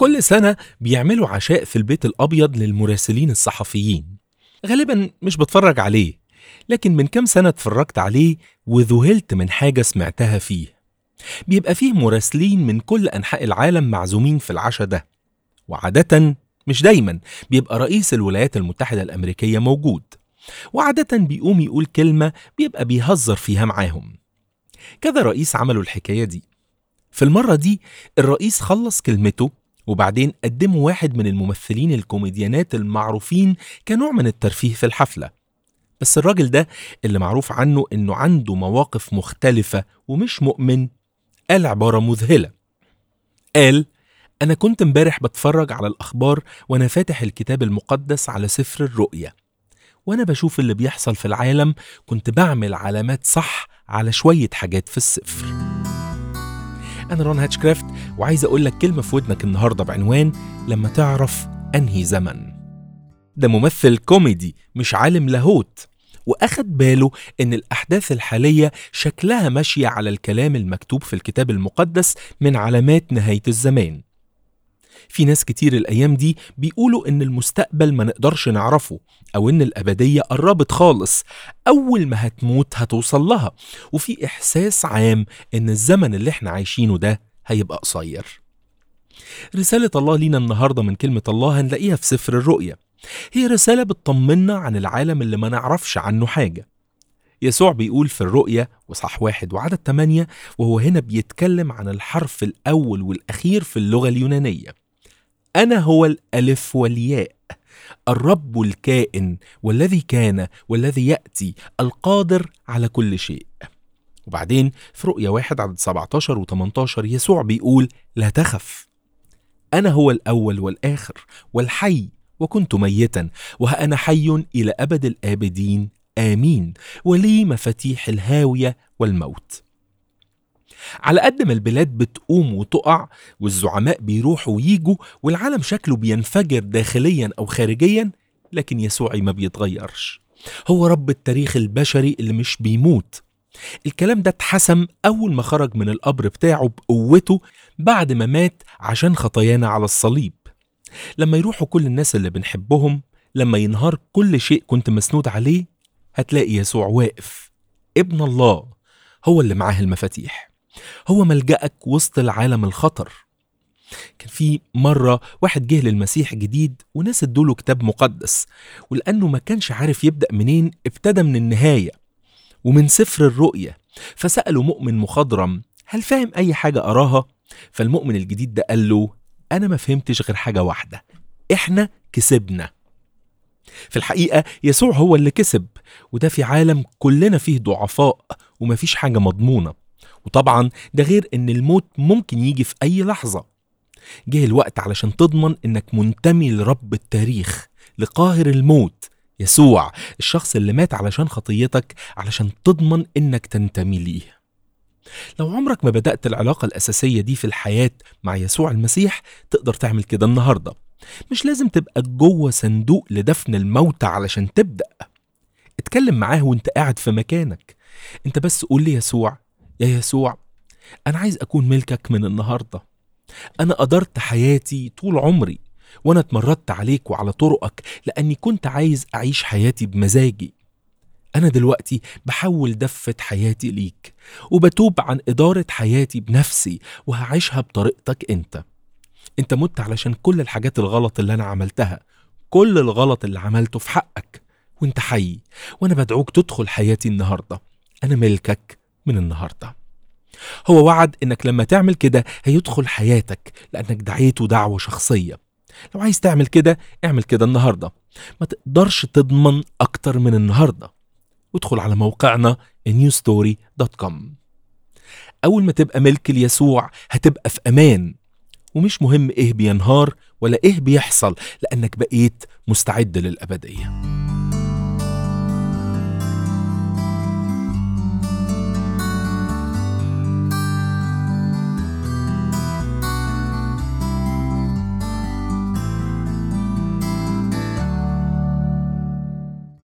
كل سنة بيعملوا عشاء في البيت الأبيض للمراسلين الصحفيين غالبا مش بتفرج عليه لكن من كام سنة اتفرجت عليه وذهلت من حاجة سمعتها فيه بيبقى فيه مراسلين من كل أنحاء العالم معزومين في العشاء ده وعادة مش دايما بيبقى رئيس الولايات المتحدة الأمريكية موجود وعادة بيقوم يقول كلمة بيبقى بيهزر فيها معاهم كذا رئيس عملوا الحكاية دي في المرة دي الرئيس خلص كلمته وبعدين قدمه واحد من الممثلين الكوميديانات المعروفين كنوع من الترفيه في الحفلة بس الراجل ده اللي معروف عنه انه عنده مواقف مختلفة ومش مؤمن قال عبارة مذهلة قال أنا كنت امبارح بتفرج على الأخبار وأنا فاتح الكتاب المقدس على سفر الرؤيا وأنا بشوف اللي بيحصل في العالم كنت بعمل علامات صح على شوية حاجات في السفر أنا رون هاتشكرافت وعايز أقول لك كلمة في ودنك النهاردة بعنوان لما تعرف أنهي زمن ده ممثل كوميدي مش عالم لاهوت وأخد باله إن الأحداث الحالية شكلها ماشية على الكلام المكتوب في الكتاب المقدس من علامات نهاية الزمان في ناس كتير الأيام دي بيقولوا إن المستقبل ما نقدرش نعرفه أو إن الأبدية قربت خالص أول ما هتموت هتوصل لها وفي إحساس عام إن الزمن اللي إحنا عايشينه ده هيبقى قصير رسالة الله لينا النهاردة من كلمة الله هنلاقيها في سفر الرؤيا هي رسالة بتطمنا عن العالم اللي ما نعرفش عنه حاجة يسوع بيقول في الرؤيا وصح واحد وعدد تمانية وهو هنا بيتكلم عن الحرف الأول والأخير في اللغة اليونانية أنا هو الألف والياء الرب الكائن والذي كان والذي يأتي القادر على كل شيء وبعدين في رؤيا واحد عدد 17 و 18 يسوع بيقول لا تخف أنا هو الأول والآخر والحي وكنت ميتا وها أنا حي إلى أبد الآبدين آمين ولي مفاتيح الهاوية والموت على قد ما البلاد بتقوم وتقع والزعماء بيروحوا ويجوا والعالم شكله بينفجر داخليا أو خارجيا لكن يسوعي ما بيتغيرش هو رب التاريخ البشري اللي مش بيموت الكلام ده اتحسم أول ما خرج من القبر بتاعه بقوته بعد ما مات عشان خطايانا على الصليب لما يروحوا كل الناس اللي بنحبهم لما ينهار كل شيء كنت مسنود عليه هتلاقي يسوع واقف ابن الله هو اللي معاه المفاتيح هو ملجأك وسط العالم الخطر كان في مرة واحد جه للمسيح جديد وناس ادوله كتاب مقدس ولأنه ما كانش عارف يبدأ منين ابتدى من النهاية ومن سفر الرؤية فسأله مؤمن مخضرم هل فاهم أي حاجة أراها؟ فالمؤمن الجديد ده قال له أنا ما فهمتش غير حاجة واحدة إحنا كسبنا في الحقيقة يسوع هو اللي كسب وده في عالم كلنا فيه ضعفاء ومفيش حاجة مضمونة وطبعا ده غير ان الموت ممكن يجي في اي لحظة جه الوقت علشان تضمن انك منتمي لرب التاريخ لقاهر الموت يسوع الشخص اللي مات علشان خطيتك علشان تضمن انك تنتمي ليه لو عمرك ما بدأت العلاقة الأساسية دي في الحياة مع يسوع المسيح تقدر تعمل كده النهاردة مش لازم تبقى جوه صندوق لدفن الموتى علشان تبدأ اتكلم معاه وانت قاعد في مكانك انت بس قول لي يسوع يا يسوع أنا عايز أكون ملكك من النهاردة أنا قدرت حياتي طول عمري وأنا اتمردت عليك وعلى طرقك لأني كنت عايز أعيش حياتي بمزاجي أنا دلوقتي بحول دفة حياتي ليك وبتوب عن إدارة حياتي بنفسي وهعيشها بطريقتك أنت أنت مت علشان كل الحاجات الغلط اللي أنا عملتها كل الغلط اللي عملته في حقك وانت حي وانا بدعوك تدخل حياتي النهارده انا ملكك من النهارده هو وعد انك لما تعمل كده هيدخل حياتك لانك دعيته دعوه شخصيه لو عايز تعمل كده اعمل كده النهارده ما تقدرش تضمن اكتر من النهارده وادخل على موقعنا newstory.com اول ما تبقى ملك ليسوع هتبقى في امان ومش مهم ايه بينهار ولا ايه بيحصل لانك بقيت مستعد للابديه